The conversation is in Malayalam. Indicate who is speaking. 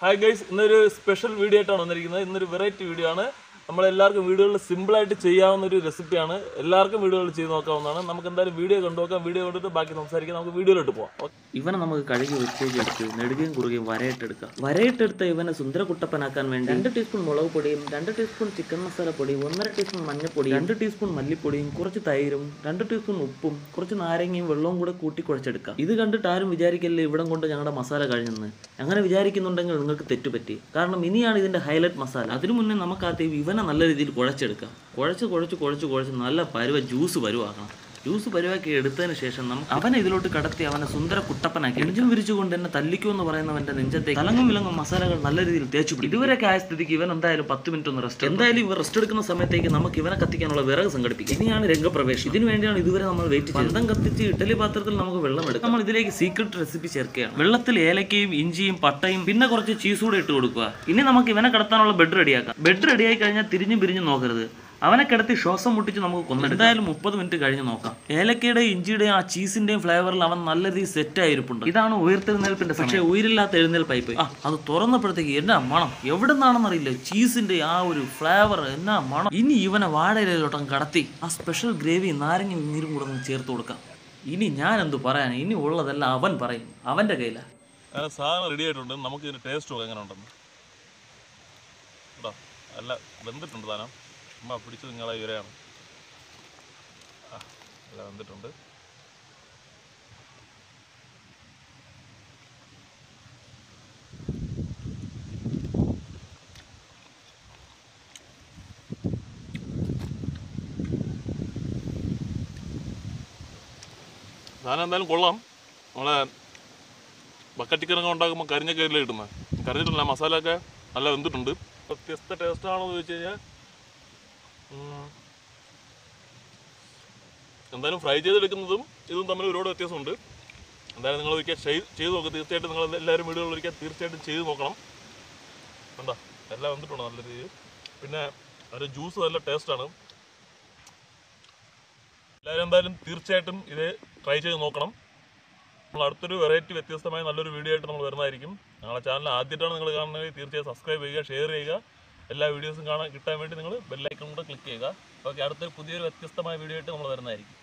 Speaker 1: ഹായ് ഗൈസ് ഇന്നൊരു സ്പെഷ്യൽ വീഡിയോ ആയിട്ടാണ് വന്നിരിക്കുന്നത് ഇന്നൊരു വെറൈറ്റി വീഡിയോ ആണ് നമ്മളെല്ലാവർക്കും വീഡിയോകളിൽ സിമ്പിളായിട്ട് ചെയ്യാവുന്ന ഒരു റെസിപ്പിയാണ് എല്ലാവർക്കും വീഡിയോകളിൽ ചെയ്ത് നോക്കാവുന്നതാണ് നമുക്ക് എന്തായാലും വീഡിയോ കണ്ടു നോക്കാം വീഡിയോ കണ്ടിട്ട് ബാക്കി സംസാരിക്കാം നമുക്ക് വീഡിയോയിലോട്ട് പോവാം ഓക്കേ.
Speaker 2: ഇവനെ നമുക്ക് കഴുകി വൃത്തിയെടുത്ത് നെടുകയും കുറുകയും വരയിട്ടെടുക്കാം വരയിട്ടെടുത്ത ഇവനെ സുന്ദരകുട്ടപ്പനാക്കാൻ വേണ്ടി രണ്ട് ടീസ്പൂൺ മുളക് പൊടിയും രണ്ട് ടീസ്പൂൺ ചിക്കൻ മസാല പൊടിയും ഒന്നര ടീസ്പൂൺ മഞ്ഞൾപ്പൊടി രണ്ട് ടീസ്പൂൺ മല്ലിപ്പൊടിയും കുറച്ച് തൈരും രണ്ട് ടീസ്പൂൺ ഉപ്പും കുറച്ച് നാരങ്ങയും വെള്ളവും കൂടെ കൂട്ടി കുഴച്ചെടുക്കാം ഇത് കണ്ടിട്ട് ആരും വിചാരിക്കല്ലേ ഇവിടം കൊണ്ട് ഞങ്ങളുടെ മസാല കഴിഞ്ഞെന്ന് അങ്ങനെ വിചാരിക്കുന്നുണ്ടെങ്കിൽ നിങ്ങൾക്ക് തെറ്റുപറ്റി കാരണം ഇനിയാണ് ഇതിന്റെ ഹൈലൈറ്റ് മസാല അതിനു മുന്നേ നമുക്ക് ആദ്യം ഇവനെ നല്ല രീതിയിൽ കുഴച്ചെടുക്കാം കുഴച്ച് കുഴച്ച് കുഴച്ച് കുഴച്ച് നല്ല പരുവ ജ്യൂസ് പരുവാക്കണം ജ്യൂസ് പരിവാക്കി എടുത്തതിന് ശേഷം നമുക്ക് അവനെ ഇതിലോട്ട് കടത്തി അവനെ സുന്ദര കുട്ടപ്പനാക്കി എണിച്ചും വിരിച്ചുകൊണ്ട് എന്നെ തല്ലിക്കൂ എന്ന് പറയുന്നവന്റെ നെഞ്ചത്തെ കലങ്ങും വിലങ്ങും മസാലകൾ നല്ല രീതിയിൽ തേച്ചു പിടിക്കും. ഇതുവരെയൊക്കെ ആയ സ്ഥിതിക്ക് ഇവൻ എന്തായാലും പത്ത് മിനിറ്റ് ഒന്ന് റെസ്റ്റ് എന്തായാലും ഇവർ റെസ്റ്റ് എടുക്കുന്ന സമയത്തേക്ക് നമുക്ക് ഇവനെ കത്തിക്കാനുള്ള വിറക് സംഘടിപ്പിക്കും ഇനിയാണ് രംഗപ്രവേശം ഇതിനു വേണ്ടിയാണ് ഇതുവരെ നമ്മൾ വെയിറ്റ് ചെയ്തത് ബന്ധം കത്തിച്ച് ഇഡലി പാത്രത്തിൽ നമുക്ക് വെള്ളം എടുക്കാം നമ്മൾ ഇതിലേക്ക് സീക്രട്ട് റെസിപ്പി ചേർക്കുകയാണ് വെള്ളത്തിൽ ഏലക്കയും ഇഞ്ചിയും പട്ടയും പിന്നെ കുറച്ച് ചീസ് കൂടെ ഇട്ട് കൊടുക്കുക ഇനി നമുക്ക് ഇവനെ കടത്താനുള്ള ബെഡ് റെഡിയാക്കാം ബെഡ് റെഡിയായി കഴിഞ്ഞാൽ തിരിഞ്ഞും പിരിഞ്ഞും നോക്കരുത് അവനെ കിടത്തി ശ്വാസം മുട്ടിച്ച് നമുക്ക് കൊന്നെടുക്കാം എന്തായാലും മുപ്പത് മിനിറ്റ് കഴിഞ്ഞ് നോക്കാം ഏലക്കയുടെയും ഇഞ്ചിയുടെയും ആ ചീസിന്റെയും ഫ്ലേവറിൽ അവൻ നല്ല രീതിയിൽ സെറ്റ് ആയിരിപ്പുണ്ട് ഇതാണ് ഉയർത്തെഴുന്നേൽപ്പിന്റെ പക്ഷേ ഉയരില്ലാത്ത എഴുന്നേൽപ്പായി ആ അത് തുറന്നപ്പോഴത്തേക്ക് എന്നാ മണം എവിടെ നിന്നാണെന്നറിയില്ല ചീസിന്റെ ആ ഒരു ഫ്ലേവർ എന്നാ മണം ഇനി ഇവനെ വാഴയിലോട്ടം കടത്തി ആ സ്പെഷ്യൽ ഗ്രേവി നാരങ്ങ നീരും കൂടെ ഒന്ന് ചേർത്ത് കൊടുക്കാം ഇനി ഞാൻ എന്ത് പറയാൻ ഇനി ഉള്ളതെല്ലാം അവൻ പറയും അവന്റെ കയ്യിലാ
Speaker 1: അങ്ങനെ സാധനം റെഡി ആയിട്ടുണ്ട് നമുക്ക് ഇതിന് ടേസ്റ്റ് നോക്കാം എങ്ങനെ ഉണ്ടെന്ന് കേട്ടോ നല്ല വെന്തിട്ടുണ്ട് സാധനം അമ്മ പിടിച്ചത് നിങ്ങളെ ഇവരെയാണ് ആ നല്ല വെന്തിട്ടുണ്ട് സാധനം എന്തായാലും കൊള്ളാം നമ്മളെ ബക്കറ്റ് ചിക്കനൊക്കെ ഉണ്ടാക്കുമ്പോൾ കരിഞ്ഞൊക്കെ അല്ലേ കിട്ടുന്നത് കരിഞ്ഞിട്ടില്ല മസാല ഒക്കെ നല്ല വെന്തിട്ടുണ്ട് വ്യത്യസ്ത ടേസ്റ്റ് ആണോ എന്ന് ചോദിച്ചു കഴിഞ്ഞാൽ ഉം, എന്തായാലും ഫ്രൈ ചെയ്തെടുക്കുന്നതും ഇതും തമ്മിൽ ഒരുപാട് വ്യത്യാസമുണ്ട് എന്തായാലും നിങ്ങൾ ഒരിക്കൽ ചെയ്ത് ചെയ്ത് നോക്കുക തീർച്ചയായിട്ടും നിങ്ങൾ എല്ലാവരും വീടുകളിൽ ഒരിക്കൽ തീർച്ചയായിട്ടും ചെയ്ത് നോക്കണം കണ്ടോ എല്ലാം വന്നിട്ടുണ്ട് നല്ല രീതിയിൽ പിന്നെ അതിൻ്റെ ജ്യൂസ് നല്ല ടേസ്റ്റാണ് എല്ലാവരും എന്തായാലും തീർച്ചയായിട്ടും ഇത് ട്രൈ ചെയ്ത് നോക്കണം നമ്മൾ അടുത്തൊരു വെറൈറ്റി വ്യത്യസ്തമായ നല്ലൊരു വീഡിയോ ആയിട്ട് നമ്മൾ വരുന്നതായിരിക്കും ഞങ്ങളുടെ ചാനൽ ആദ്യമായിട്ടാണ് നിങ്ങൾ കാണുന്നത് തീർച്ചയായും സബ്സ്ക്രൈബ് ചെയ്യുക ഷെയർ ചെയ്യുക എല്ലാ വീഡിയോസും കാണാൻ കിട്ടാൻ വേണ്ടി നിങ്ങൾ ബെല്ലൈക്കൺ കൂടെ ക്ലിക്ക് ചെയ്യുക ഓക്കെ അടുത്തൊരു പുതിയൊരു വ്യത്യസ്തമായ വീഡിയോ ആയിട്ട് നമ്മൾ വരുന്നതായിരിക്കും